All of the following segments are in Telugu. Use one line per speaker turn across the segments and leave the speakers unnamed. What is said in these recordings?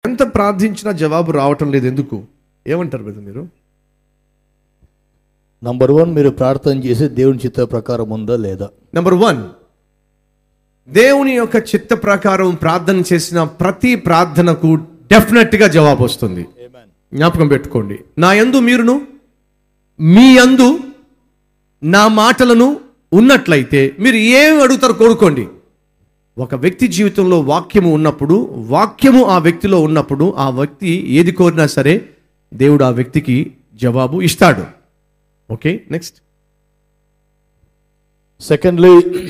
ఎంత ప్రార్థించినా జవాబు రావటం లేదు ఎందుకు ఏమంటారు బ్రదర్ మీరు
నంబర్ వన్ మీరు ప్రార్థన చేసి దేవుని చిత్త ప్రకారం ఉందా లేదా
నెంబర్ వన్ దేవుని యొక్క చిత్త ప్రకారం ప్రార్థన చేసిన ప్రతి ప్రార్థనకు డెఫినెట్గా జవాబు వస్తుంది జ్ఞాపకం పెట్టుకోండి నా యందు మీరును మీ యందు నా మాటలను ఉన్నట్లయితే మీరు ఏం అడుగుతారు కోరుకోండి ఒక వ్యక్తి జీవితంలో వాక్యము ఉన్నప్పుడు వాక్యము ఆ వ్యక్తిలో ఉన్నప్పుడు ఆ వ్యక్తి ఏది కోరినా సరే దేవుడు ఆ వ్యక్తికి జవాబు ఇస్తాడు okay next
secondly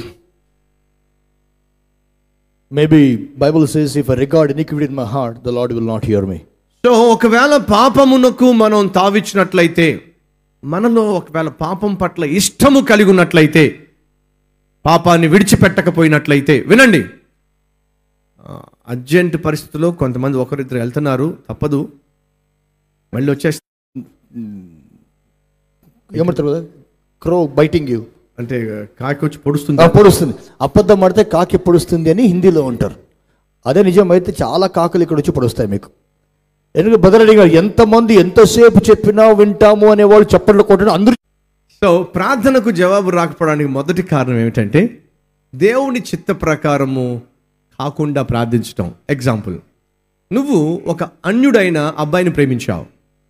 maybe Bible says if I record iniquity in my heart the Lord will not hear me
so ఒకవేళ పాపమునకు మనం తావిచ్చినట్లయితే మనలో ఒకవేళ పాపం పట్ల ఇష్టము కలిగి ఉన్నట్లయితే పాపాన్ని విడిచిపెట్టకపోయినట్లయితే వినండి ఆ, అర్జెంట్ పరిస్థితుల్లో కొంతమంది ఒకరిద్దరు వెళ్తున్నారు తప్పదు మళ్ళీ వచ్చేసి
ఏమంటారు క్రో బైటింగ్ యూ
అంటే కాకి వచ్చి పొడుస్తుంది
పొడుస్తుంది అబద్ధం ఆడితే కాకి పొడుస్తుంది అని హిందీలో ఉంటారు అదే నిజమైతే చాలా కాకులు ఇక్కడ వచ్చి పొడుస్తాయి మీకు ఎందుకంటే బదలడి గారు ఎంతమంది ఎంతసేపు చెప్పినా వింటాము అనేవాళ్ళు చప్పట్లు కొట్టడం అందరూ
సో ప్రార్థనకు జవాబు రాకపోవడానికి మొదటి కారణం ఏమిటంటే దేవుని చిత్త ప్రకారము కాకుండా ప్రార్థించటం ఎగ్జాంపుల్ నువ్వు ఒక అన్యుడైన అబ్బాయిని ప్రేమించావు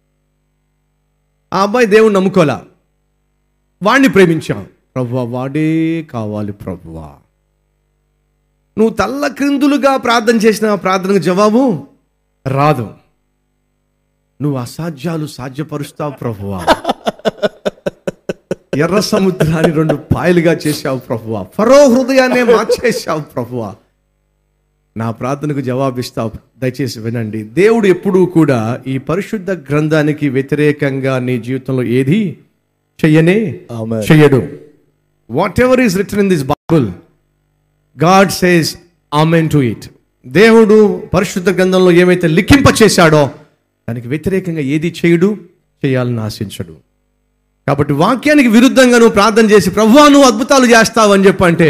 ఆ అబ్బాయి దేవుని నమ్ముకోలా వాడిని ప్రేమించావు ప్రభువా వాడే కావాలి ప్రభువా నువ్వు తల్ల క్రిందులుగా ప్రార్థన చేసిన ఆ ప్రార్థనకు జవాబు రాదు నువ్వు అసాధ్యాలు సాధ్యపరుస్తావు ప్రభువా ఎర్ర సముద్రాన్ని రెండు పాయలుగా చేశావు ప్రభువా ఫరో హృదయాన్ని మార్చేశావు ప్రభువా నా ప్రార్థనకు జవాబిస్తావు దయచేసి వినండి దేవుడు ఎప్పుడూ కూడా ఈ పరిశుద్ధ గ్రంథానికి వ్యతిరేకంగా నీ జీవితంలో ఏది చెయ్యనే
Amen.
చెయ్యడు whatever is return in this Bible God says amen to it దేవుడు పరిశుద్ధ గ్రంథంలో ఏమైతే లిఖింప చేశాడో దానికి వ్యతిరేకంగా ఏది చేయడు చేయాలని ఆశించడు కాబట్టి వాక్యానికి విరుద్ధంగా నువ్వు ప్రార్థన చేసి ప్రభువా నువ్వు అద్భుతాలు చేస్తావు అని చెప్పంటే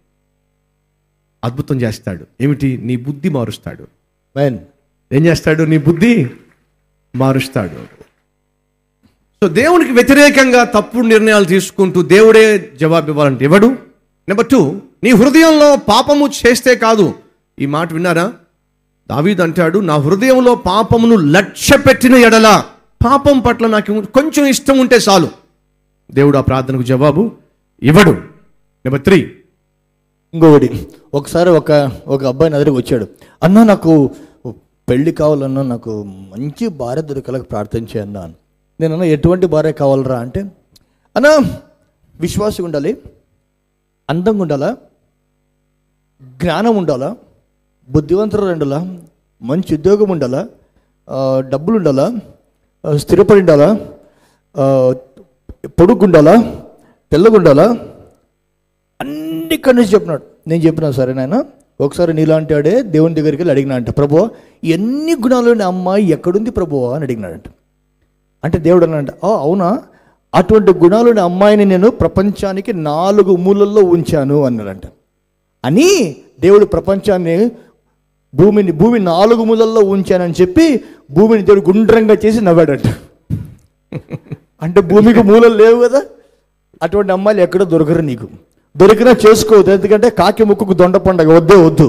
అద్భుతం చేస్తాడు ఏమిటి నీ బుద్ధి మారుస్తాడు
మెన్
ఏం చేస్తాడు నీ బుద్ధి మారుస్తాడు సో దేవునికి వ్యతిరేకంగా తప్పుడు నిర్ణయాలు తీసుకుంటూ దేవుడే జవాబు ఇవ్వాలంటే ఇవ్వడు నెంబర్ టూ నీ హృదయంలో పాపము చేస్తే కాదు ఈ మాట విన్నారా దావీద్ అంటాడు నా హృదయంలో పాపమును లక్ష్య పెట్టిన ఎడల పాపం పట్ల నాకు కొంచెం ఇష్టం ఉంటే చాలు దేవుడు ఆ ప్రార్థనకు జవాబు ఇవ్వడు నెంబర్ త్రీ
ఇంకొకటి ఒకసారి ఒక ఒక అబ్బాయి నా దగ్గరికి వచ్చాడు అన్న నాకు పెళ్లి కావాలన్నా నాకు మంచి భార్య దొరకలకు ప్రార్థన చేయన్నా అని నేను అన్న ఎటువంటి భార్య కావాలరా అంటే అన్న విశ్వాసం ఉండాలి అందంగా ఉండాలా జ్ఞానం ఉండాలా బుద్ధివంతులు ఉండాలా మంచి ఉద్యోగం ఉండాలా ఆ, డబ్బులు ఉండాలా ఆ, స్థిరపడి ఉండాలా ఆ, పొడుగు ఉండాలా తెల్లగా ఉండాలా అన్ని కన్నుసి చెప్పినాడు నేను చెప్పినా సరే నాయన ఒకసారి నీలాంటి వాడే దేవుని దగ్గరికి వెళ్ళి అడిగినా అంట ప్రభు ఎన్ని గుణాలు ఉన్న అమ్మాయి ఎక్కడుంది ప్రభు అని అడిగినాడంట అంటే దేవుడు అన్నాడంట "ఓ, అవునా అటువంటి గుణాలు ఉన్న అమ్మాయిని నేను ప్రపంచానికి నాలుగు మూలల్లో ఉంచాను అన్నాడంట అని దేవుడు ప్రపంచాన్ని భూమిని భూమి నాలుగు మూలల్లో ఉంచానని చెప్పి భూమిని దేవుడు గుండ్రంగా చేసి నవ్వాడంట అంటే భూమికి మూలలు లేవు కదా అటువంటి అమ్మాయిలు ఎక్కడో దొరకరు నీకు దొరికినా చేసుకోవద్దు ఎందుకంటే కాకి ముక్కుకు దొండ పండగ వద్దే వద్దు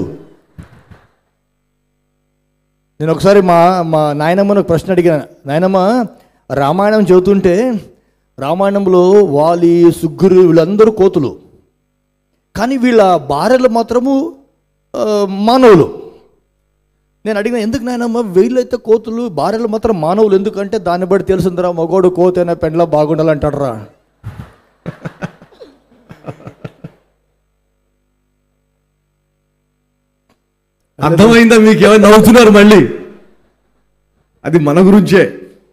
నేను ఒకసారి మా మా నాయనమ్మను ఒక ప్రశ్న అడిగాను నాయనమ్మ రామాయణం చదువుతుంటే రామాయణంలో వాలి సుగ్గురు వీళ్ళందరూ కోతులు కానీ వీళ్ళ భార్యలు మాత్రము ఆ, మానవులు నేను అడిగిన ఎందుకు నాయనమ్మ వీళ్ళైతే కోతులు భార్యలు మాత్రం మానవులు ఎందుకంటే దాన్ని బట్టి తెలుసుందిరా మగోడు కోతైనా పెండ్లా బాగుండాలంటాడరా
అర్థమైందా మీకు ఏమైనా నవ్వుతున్నారు మళ్ళీ అది మన గురించే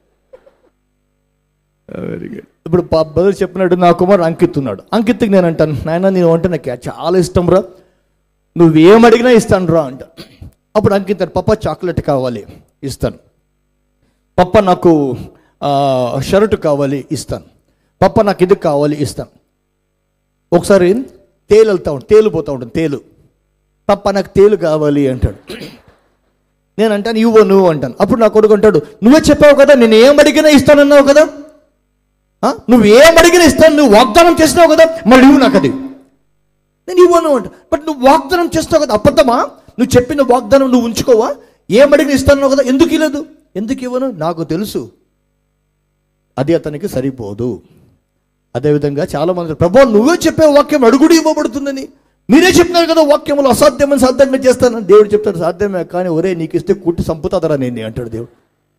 వెరీ గుడ్
ఇప్పుడు బదులు చెప్పినట్టు నా కుమారుడు అంకిత్ ఉన్నాడు అంకిత్కి నేను అంటాను నాయన నేను అంటే నాకు చాలా ఇష్టం రా నువ్వేం అడిగినా ఇస్తాను రా అంట అప్పుడు అంకిత్ అంటాడు, పప్ప చాక్లెట్ కావాలి ఇస్తాను పప్ప నాకు ఆ, షర్ట్ కావాలి ఇస్తాను పప్ప నాకు ఇది కావాలి ఇస్తాను ఒకసారి తేలు వెళ్తా ఉంటుంది తేలు పోతూ ఉంటుంది తేలు పప్ప నాకు తేలు కావాలి అంటాడు నేను అంటాను ఇవ్వు నువ్వు అంటాను అప్పుడు నా కొడుకు అంటాడు నువ్వే చెప్పావు కదా నేను ఏం అడిగినా ఇస్తానన్నావు కదా ఆ? నువ్వు ఏం అడిగినా ఇస్తాను నువ్వు వాగ్దానం చేసినావు కదా మళ్ళీ ఇవ్వు నాకు అది నేను ఇవ్వను అంట బట్ నువ్వు వాగ్దానం చేస్తావు కదా అబద్ధమా నువ్వు చెప్పిన వాగ్దానం నువ్వు ఉంచుకోవా ఏం అడిగిన ఇస్తాను కదా ఎందుకు ఇవ్వలేదు ఎందుకు ఇవ్వను నాకు తెలుసు అది అతనికి సరిపోదు అదేవిధంగా చాలా మంది ప్రభు నువ్వే చెప్పే వాక్యం అడుగుడు ఇవ్వబడుతుందని మీరే చెప్పినారు కదా వాక్యములు అసాధ్యమని సాధ్యంగా చేస్తానని దేవుడు చెప్తాడు సాధ్యమే కానీ ఒరే నీకు ఇస్తే కుట్టి సంపుతాదరా నేను అంటాడు దేవుడు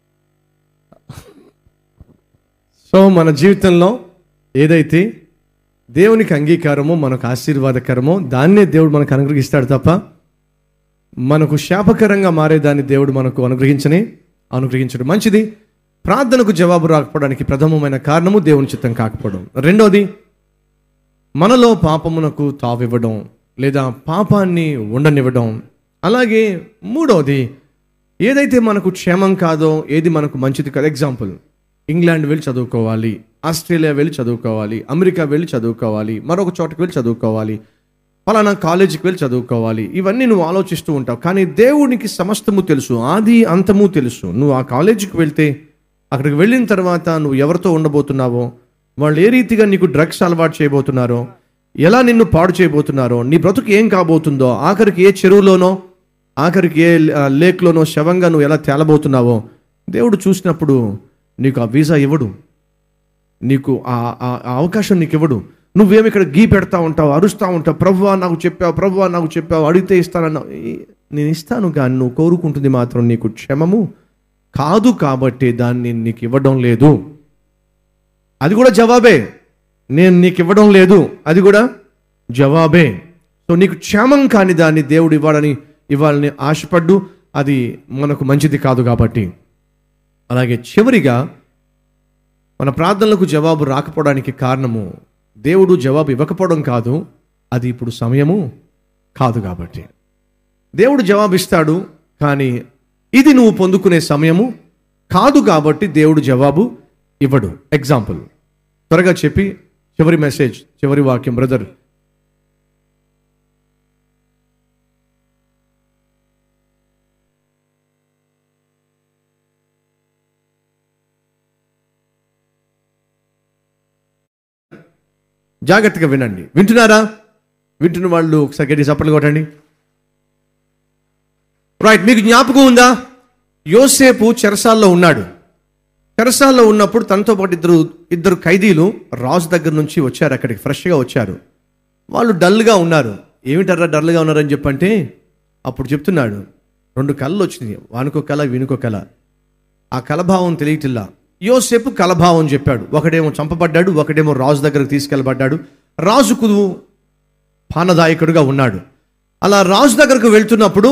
సో మన జీవితంలో ఏదైతే దేవునికి అంగీకారమో మనకు ఆశీర్వాదకరమో దాన్నే దేవుడు మనకు అనుగ్రహిస్తాడు తప్ప మనకు శాపకరంగా మారేదాన్ని దేవుడు మనకు అనుగ్రహించని అనుగ్రహించడం మంచిది ప్రార్థనకు జవాబు రాకపోవడానికి ప్రథమమైన కారణము దేవుని చిత్తం కాకపోవడం రెండోది మనలో పాపమునకు తావివ్వడం లేదా పాపాన్ని ఉండనివ్వడం అలాగే మూడోది ఏదైతే మనకు క్షేమం కాదో ఏది మనకు మంచిది కాదు ఎగ్జాంపుల్ ఇంగ్లాండ్ వెళ్ళి చదువుకోవాలి ఆస్ట్రేలియా వెళ్ళి చదువుకోవాలి అమెరికా వెళ్ళి చదువుకోవాలి మరొక చోటకి వెళ్ళి చదువుకోవాలి ఫలానా కాలేజీకి వెళ్ళి చదువుకోవాలి ఇవన్నీ నువ్వు ఆలోచిస్తూ ఉంటావు కానీ దేవునికి సమస్తము తెలుసు ఆది అంతము తెలుసు నువ్వు ఆ కాలేజీకి వెళ్తే అక్కడికి వెళ్ళిన తర్వాత నువ్వు ఎవరితో ఉండబోతున్నావో వాళ్ళు ఏ రీతిగా నీకు డ్రగ్స్ అలవాటు చేయబోతున్నారో ఎలా నిన్ను పాడు చేయబోతున్నారో నీ బ్రతుకు ఏం కాబోతుందో ఆఖరికి ఏ చెరువులోనో ఆఖరికి ఏ ఆ, లేక్లోనో శవంగా నువ్వు ఎలా తేలబోతున్నావో దేవుడు చూసినప్పుడు నీకు ఆ వీసా ఇవ్వడు నీకు ఆ ఆ- ఆ అవకాశం నీకు ఇవ్వడు నువ్వేమి ఇక్కడ గీ పెడతా ఉంటావు అరుస్తూ ఉంటావు ప్రభువా నాకు చెప్పావు ప్రభువా నాకు చెప్పావు అడిగితే ఇస్తానన్నావు ఈ- నేను ఇస్తాను కానీ నువ్వు కోరుకుంటుంది మాత్రం నీకు క్షమము కాదు కాబట్టి దాన్ని నీకు ఇవ్వడం లేదు అది కూడా జవాబే నేను నీకు ఇవ్వడం లేదు అది కూడా జవాబే సో నీకు క్షేమం కాని దాన్ని దేవుడు ఇవ్వాలని ఇవ్వాలని ఆశపడ్డు అది మనకు మంచిది కాదు కాబట్టి అలాగే చివరిగా మన ప్రార్థనలకు జవాబు రాకపోవడానికి కారణము దేవుడు జవాబు ఇవ్వకపోవడం కాదు అది ఇప్పుడు సమయము కాదు కాబట్టి దేవుడు జవాబు ఇస్తాడు కానీ ఇది నువ్వు పొందుకునే సమయము కాదు కాబట్టి దేవుడు జవాబు ఇవ్వడు ఎగ్జాంపుల్ త్వరగా చెప్పి చివరి మెసేజ్ చివరి వాక్యం బ్రదర్ జాగ్రత్తగా వినండి వింటున్నారా వింటున్న వాళ్ళు ఒకసారి గట్టి చప్పట్లు కొట్టండి రైట్ మీకు జ్ఞాపకం ఉందా యోసేపు చెరసాల్లో ఉన్నాడు చెరసాల్లో ఉన్నప్పుడు తనతో పాటు ఇద్దరు ఇద్దరు ఖైదీలు రాజు దగ్గర నుంచి వచ్చారు అక్కడికి ఫ్రెష్గా వచ్చారు వాళ్ళు డల్గా ఉన్నారు ఏమిటర్రా డల్గా ఉన్నారని చెప్పంటే అప్పుడు చెప్తున్నాడు రెండు కళ్ళు వచ్చినాయి వానికో కళ వీనికో కళ ఆ కలభావం తెలియటిల్లా యోసేపు కలభావం చెప్పాడు ఒకడేమో చంపబడ్డాడు ఒకడేమో రాజు దగ్గరకు తీసుకెళ్ళబడ్డాడు రాజుకు పానదాయకుడుగా ఉన్నాడు అలా రాజు దగ్గరకు వెళ్తున్నప్పుడు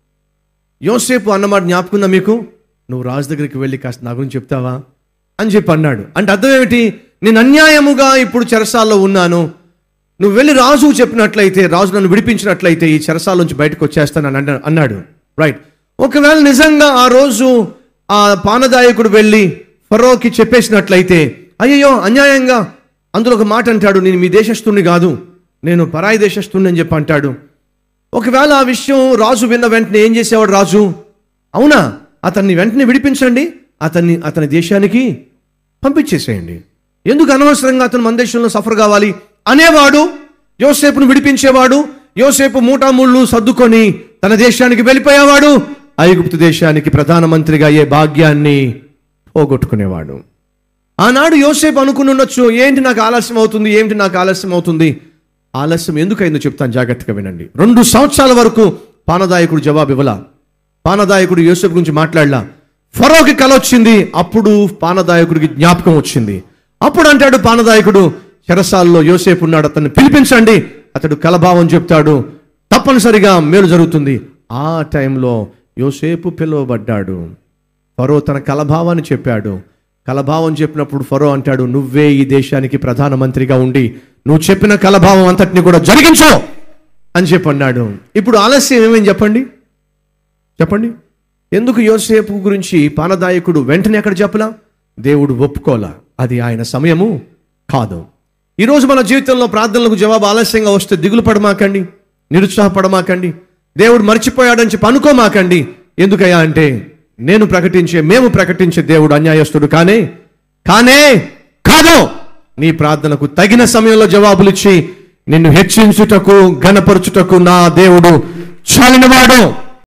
యోసేపు అన్నమాట జ్ఞాపకుందా మీకు నువ్వు రాజు దగ్గరికి వెళ్ళి కాస్త నా గురించి చెప్తావా అని చెప్పి అన్నాడు అంటే అర్థం ఏమిటి నేను అన్యాయముగా ఇప్పుడు చెరసాల్లో ఉన్నాను నువ్వు వెళ్ళి రాజుకు చెప్పినట్లయితే రాజు నన్ను విడిపించినట్లయితే ఈ చెరసాల నుంచి బయటకు వచ్చేస్తానని అన్న అన్నాడు రైట్ ఒకవేళ నిజంగా ఆ రోజు ఆ పానదాయకుడు వెళ్ళి ఫరోకి చెప్పేసినట్లయితే అయ్యయ్యో అన్యాయంగా అందులో ఒక మాట అంటాడు నేను మీ దేశస్తుని కాదు నేను పరాయి దేశస్తుని అని చెప్పి అంటాడు ఒకవేళ ఆ విషయం రాజు విన్న వెంటనే ఏం చేసేవాడు రాజు అవునా అతన్ని వెంటనే విడిపించండి అతన్ని అతని దేశానికి పంపించేసేయండి ఎందుకు అనవసరంగా అతను మన దేశంలో సఫర్ కావాలి అనేవాడు యోసేపును విడిపించేవాడు యోసేపు మూటాముళ్ళు సర్దుకొని తన దేశానికి వెళ్ళిపోయేవాడు ఐగుప్తు దేశానికి ప్రధానమంత్రిగా అయ్యే భాగ్యాన్ని పోగొట్టుకునేవాడు ఆనాడు యోసేపు అనుకుని ఉండొచ్చు ఏంటి నాకు ఆలస్యం అవుతుంది ఏంటి నాకు ఆలస్యం అవుతుంది ఆలస్యం ఎందుకైందో చెప్తాను జాగ్రత్తగా వినండి రెండు సంవత్సరాల వరకు పానదాయకుడు జవాబు ఇవ్వలా పానదాయకుడు యోసేపు గురించి మాట్లాడలా ఫరోకి కల వచ్చింది అప్పుడు పానదాయకుడికి జ్ఞాపకం వచ్చింది అప్పుడు అంటాడు పానదాయకుడు చెరసాల్లో యోసేపు ఉన్నాడు అతన్ని పిలిపించండి అతడు కలభావం చెప్తాడు తప్పనిసరిగా మేలు జరుగుతుంది ఆ టైంలో యోసేపు పిలువబడ్డాడు ఫరో తన కలభావాన్ని చెప్పాడు కలభావం చెప్పినప్పుడు ఫరో అంటాడు నువ్వే ఈ దేశానికి ప్రధానమంత్రిగా ఉండి నువ్వు చెప్పిన కలభావం అంతటిని కూడా జరిగించు అని చెప్పి అన్నాడు ఇప్పుడు ఆలస్యం ఏమేం చెప్పండి చెప్పండి ఎందుకు యోసేపు గురించి పానదాయకుడు వెంటనే అక్కడ చెప్పలా దేవుడు ఒప్పుకోలా అది ఆయన సమయము కాదు ఈరోజు మన జీవితంలో ప్రార్థనలకు జవాబు ఆలస్యంగా వస్తే దిగులు పడమాకండి నిరుత్సాహపడమాకండి దేవుడు మర్చిపోయాడని చెప్పి అనుకోమాకండి ఎందుకయ్యా అంటే నేను ప్రకటించే మేము ప్రకటించే దేవుడు అన్యాయస్తుడు కానే కానే కాదు నీ ప్రార్థనకు తగిన సమయంలో జవాబులిచ్చి నిన్ను హెచ్చించుటకు ఘనపరచుటకు నా దేవుడు చాలినవాడు